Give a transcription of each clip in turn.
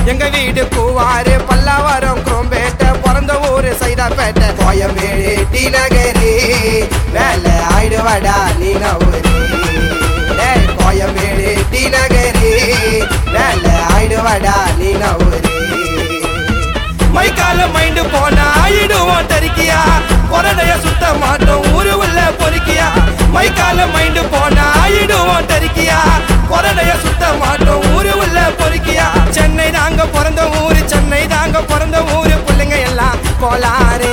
எங்க வீடு பூவாறு பல்லாவரம் குரோம்பேட்டை பிறந்த ஊரு சைதாப்பேட்டை கோயம்பேடு டி நகரி வேலை ஆயிடுவாடா நீ நவரு ஏய், கோயம்பேடு டி நகரி வேலை ஆயிடுவாடா நீ நவரு மைக்கால மைண்டு போனா ஆயிடுவோம் தரிக்கியா கொரடைய சுத்த மாட்டோம் ஊரு உள்ள பொறுக்கியா மைக்கால மைண்டு போனா ஆயிடுவோம் தரிக்கியா கொரடைய சுத்த மாட்டோம் ஊரு உள்ள பொறுக்கியா சென்னை தாங்க பிறந்த ஊரு சென்னை தாங்க பிறந்த ஊரு பிள்ளைங்க எல்லாம் கோளாறு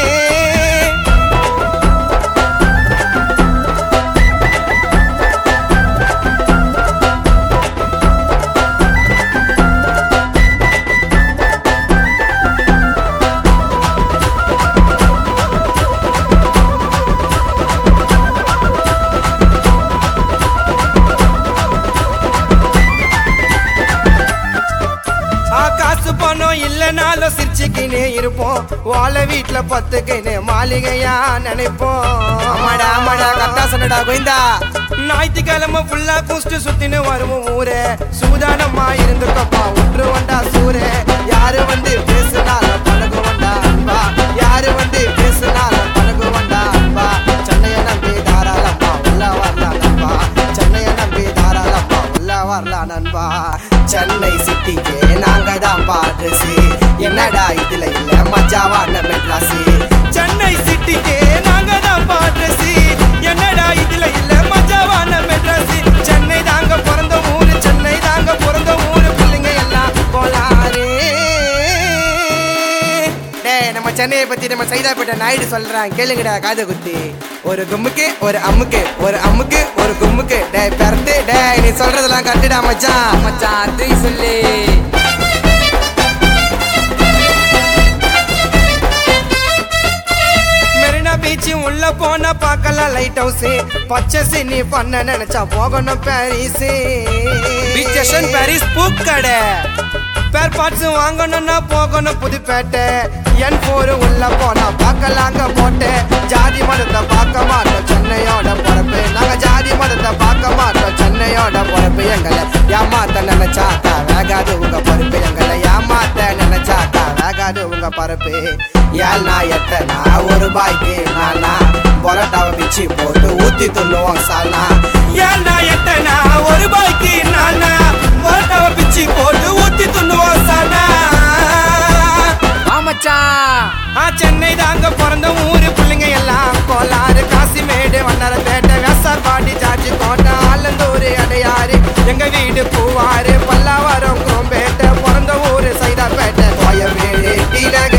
ஆ, காசு பணம் இல்லைனாலும் சிரிச்சுக்கினே இருப்போம் வாழ வீட்டுல பத்துக்கினே மாளிகையா நினைப்போம் ஆமாடா ஆமாடா கரெக்டா சொன்னடா கோவிந்தா ஞாயிற்றுக்கிழமை ஃபுல்லா குஸ்டு சுத்தின்னு வருவோம் ஊரே சூதானமா இருந்துக்கப்பா விட்டுருவண்டா சூரே யாரு வந்து பேசுனாலும் பழகுவண்டா அன்பா யாரு வந்து பேசுனாலும் பழகுவண்டா அன்பா சென்னையை நம்பி தாராளமா உள்ள வரலாம் நண்பா சென்னையை நம்பி தாராளமா உள்ள வரலாம் நண்பா சென்னை சிட்டிக்கு நாங்க தான் பாட்ரஸு என்னடா இதுல இல்ல மஜாவான மெட்ராஸு சென்னை சிட்டிக்கு நாங்க தான் பாட்ரஸு என்னடா இதுல இல்ல மஜாவான மெட்ராஸு சென்னை தாங்க பிறந்த ஊரு சென்னை தாங்க பிறந்த ஊரு பிள்ளைங்க எல்லாம் போலாரு டேய் நம்ம சென்னையை பத்தி நம்ம சைதாப்பேட்டை நாயுடு சொல்றான் கேளுங்கடா காது குத்தி ஒரு கும்முக்கு ஒரு அம்முக்கு ஒரு அம்முக்கு ஒரு கும்முக்கு டேய் பிறந்து டேய் நீ சொல்றதெல்லாம் கட்டுடா மச்சான் மச்சான் அது சொல்லு மெரினா பீச் உள்ள போனா பார்க்கலாம் லைட் ஹவுஸ் பச்சை சினி பண்ண நினைச்சா போகணும் பாரிஸ் பீச் ஸ்டேஷன் பாரிஸ் பூக்கடை பேர் பார்ட்ஸ் வாங்கணும்னா போகணும் புதுப்பேட்டை என் போர் உள்ள போனா பார்க்கலாங்க போட்டு ஜாதி மதத்தை பார்க்க மாட்டோம் சென்னையோட பொறப்பு நாங்க ஜாதி மதத்தை பார்க்க மாட்டோம் சென்னையோட பொறப்பு எங்களை ஏமாத்த நினைச்சாக்கா வேகாது உங்க பொறுப்பு எங்களை ஏமாத்த நினைச்சாக்கா வேகாது உங்க பரப்பு ஏழ்னா எட்டனா ஒரு ரூபாய்க்கு நானா பொரோட்டாவை பிச்சு போட்டு ஊத்தி துண்ணுவோம் சால்னா ஏழ்னா எட்டனா ஒரு ரூபாய்க்கு நானா பொரோட்டாவை பிச்சு போட்டு ஊத்தி துண்ணுவோம் சால்னா வா மச்சான் ஆ சென்னை தாங்க பிறந்த ஊரு பிள்ளைங்க எல்லாம் கோலாறு காசிமேடு வண்ணரப்பேட்டை வேசார்பாடி ஜார்ஜி கோட்டை ஆலந்தூர் அடையாறு எங்க வீடு பூவாறு பல்லாவரம் குரோம்பேட்டை பிறந்த ஊரு சைதாப்பேட்டை கோயம்பேடு டி நகர்